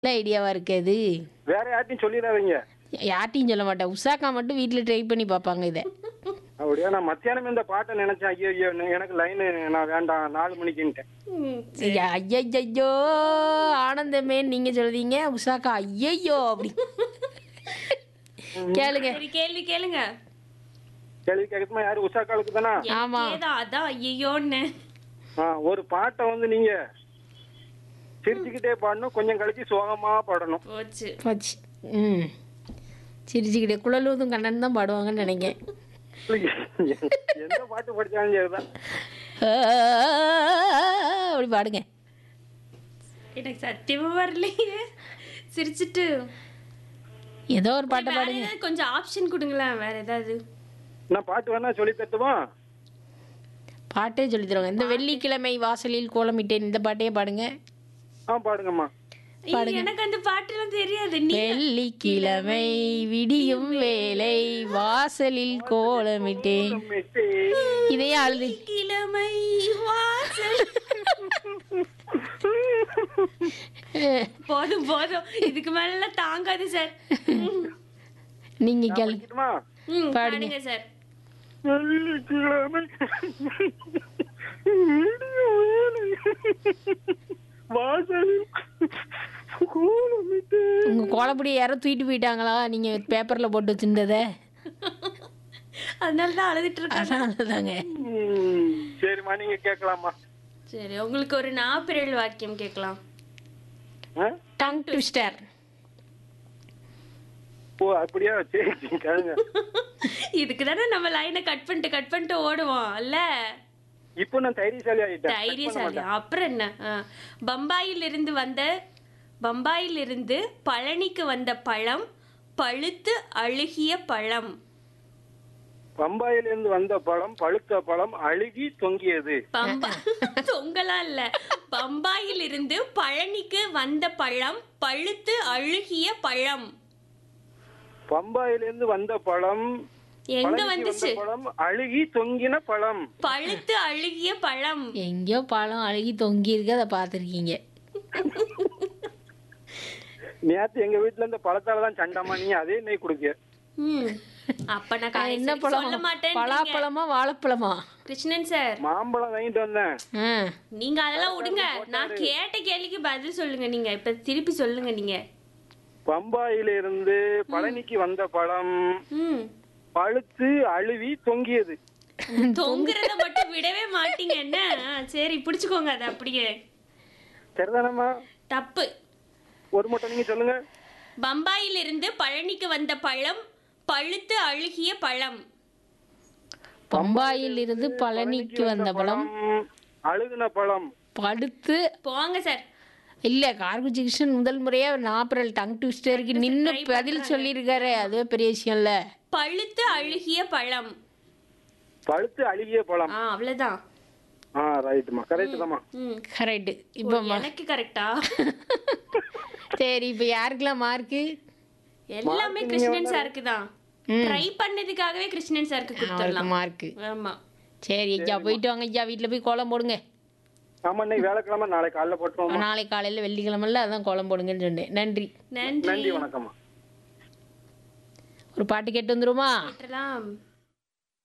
நல்ல ஐடியாவா இருக்கு அது வேற யார்ட்டையும் சொல்லிடாதீங்க யார்ட்டையும் சொல்ல மாட்டேன் உஷாக்கா மட்டும் வீட்டில் ட்ரை பண்ணி பார்ப்பாங்க இதை அப்படியா நான் மத்தியானம் இந்த பாட்டை நினைச்சேன் ஐயோ ஐயோ எனக்கு லைனு நான் வேண்டாம் நாலு மணிக்குன்ட்டேன் ஐயோ ஆனந்தமே நீங்க சொல்றீங்க உஷாக்கா ஐயையோ அப்படி கேளுங்க சரி கேள்வி கேளுங்க கேள்வி கேட்கணுமா யாரு உஷாக்காலுக்கு தானா ஆமா. ஏதா அதான் ஐயோன்னு ஆ, ஒரு பாட்டை வந்து நீங்க சிரிச்சுக்கிட்டே பாடணும் கொஞ்சம் கழிச்சு சோகமா பாடணும் போச்சு போச்சு ம் சிரிச்சுக்கிட்டே குழலூதும் கண்ணன் தான் பாடுவாங்கன்னு நினைக்கிறேன் எந்த பாட்டு படிச்சாலும் சரிதான் ஆ, அப்படி பாடுங்க எனக்கு சத்தியமா வரலையே சிரிச்சிட்டு ஏதோ ஒரு பாட்டை வேற பாடுங்க ஏதாவது கொஞ்சம் ஆப்ஷன் கொடுங்களேன் வேற ஏதாவது நான் பாட்டு வேணா சொல்லி தட்டுமா பாட்டே சொல்லி தருவாங்க இந்த வெள்ளிக்கிழமை வாசலில் கோலமிட்டேன் இந்த பாட்டையே பாடுங்க ஆ பாடுங்கம்மா ஐயோ, எனக்கு அந்த பாட்டுலாம் தெரியாது நீ வெள்ளிக்கிழமை விடியும் வேலை வாசலில் கோலமிட்டேன் இதையே அழுது கிழமை வாசல் போதும் போதும் இதுக்கு மேல தாங்காது சார் நீங்க கேளு படிக்கட்டுமா ம் பாடுங்க. பாடுங்க சார் வெள்ளிக்கிழமை வாசலில் கோலமிட்டு உங்க கோலப்படி யாரோ தூக்கிட்டு போயிட்டாங்களா நீங்க பேப்பர்ல போட்டு வச்சிருந்ததை அதனால தான் அழுதுட்டு இருக்காங்க அதனாலதாங்க ம், சரிம்மா நீங்க கேட்கலாமா சரி உங்களுக்கு ஒரு நாப்பிரல் வாக்கியம் கேட்கலாம் ஆ? டங் ட்விஸ்டர் ஓ அப்படியா சரி சரி, கேளுங்க இதுக்கு தானே நம்ம லைனை கட் பண்ணிட்டு கட் பண்ணிட்டு ஓடுவோம் இல்ல இப்போ நான் தைரியசாலி ஆயிட்டேன் தைரியசாலி அப்புறம் என்ன ஆ. பம்பாயில் இருந்து வந்த பம்பாயில் இருந்து பழனிக்கு வந்த பழம் பழுத்து அழுகிய பழம் பம்பாயிலிருந்து வந்த பழம் பழுத்த பழம் அழுகி தொங்கியது பம்பா தொங்கலாம் இல்ல பம்பாயில் இருந்து பழனிக்கு வந்த பழம் பழுத்து அழுகிய பழம் பம்பாயிலிருந்து வந்த பழம் எங்க பழனிக்கு வந்த வந்துச்சு பழம் அழுகி தொங்கின பழம் பழுத்து அழுகிய பழம் எங்கேயோ பழம் அழுகி தொங்கி இருக்கு அதை பார்த்துருக்கீங்க நேத்து எங்க வீட்டுல இந்த பழத்தால தான் சண்டாமா நீ அதே நெய் குடுக்க ம். அப்ப நான் காய் என்ன சரி சொல்ல பழம் மாட்டேன் பலாப்பழமா வாழைப்பழமா கிருஷ்ணன் சார் மாம்பழம் வாங்கிட்டு வந்தேன் ஆ நீங்க அதெல்லாம் விடுங்க நான் கேட்ட கேள்விக்கு பதில் சொல்லுங்க நீங்க இப்ப திருப்பி சொல்லுங்க நீங்க பம்பாயிலிருந்து பழனிக்கு வந்த பழம் ம் பழுத்து அழுவி தொங்கியது தொங்குறத மட்டும் விடவே மாட்டீங்க என்ன ஆ, சரி பிடிச்சுக்கோங்க அதை அப்படியே சரிதானம்மா தப்பு ஒரு மட்டும் நீங்க சொல்லுங்க பம்பாயில் இருந்து பழனிக்கு வந்த பழம் பழுத்து அழுகிய பழம் பம்பாயில் இருந்து பழனிக்கு வந்த பழம் பழம், அழுகுன பழம் படுத்து போங்க சார் இல்ல கார்குஜி கிருஷ்ணன் முதல் முறையா நாப்பரல் டங் ட்விஸ்டருக்கு நின்னு பதில் சொல்லியிருக்காரு அதுவே பெரிய விஷயம் இல்ல பழுத்து அழுகிய பழம் பழுத்து அழுகிய பழம் ஆ அவ்வளவுதான் ஆ ரைட்டுமா கரெக்ட் தாம்மா ம் கரெக்ட் இப்போ எனக்கு கரெக்டா சரி இப்போ யாருக்கெல்லாம் மார்க்கு எல்லாமே கிருஷ்ணன் சாருக்கு தான் ட்ரை பண்ணதுக்காகவே கிருஷ்ணன் சாருக்கு அவருக்கு கொடுத்துடலாம் மார்க்கு ஆமா சரி ஐயா போயிட்டு வாங்க ஐயா வீட்டில் போய் கோலம் போடுங்க ஆமா இன்னைக்கு வேலைக்கிழமை நாளைக்கு காலைல போட்டுருவோம் நாளை காலையில் வெள்ளிக்கிழமைல அதான் கோலம் போடுங்கன்னு சொன்னேன் நன்றி நன்றி நன்றி வணக்கம்மா ஒரு பாட்டு கேட்டு வந்துருமா கேட்டலாம்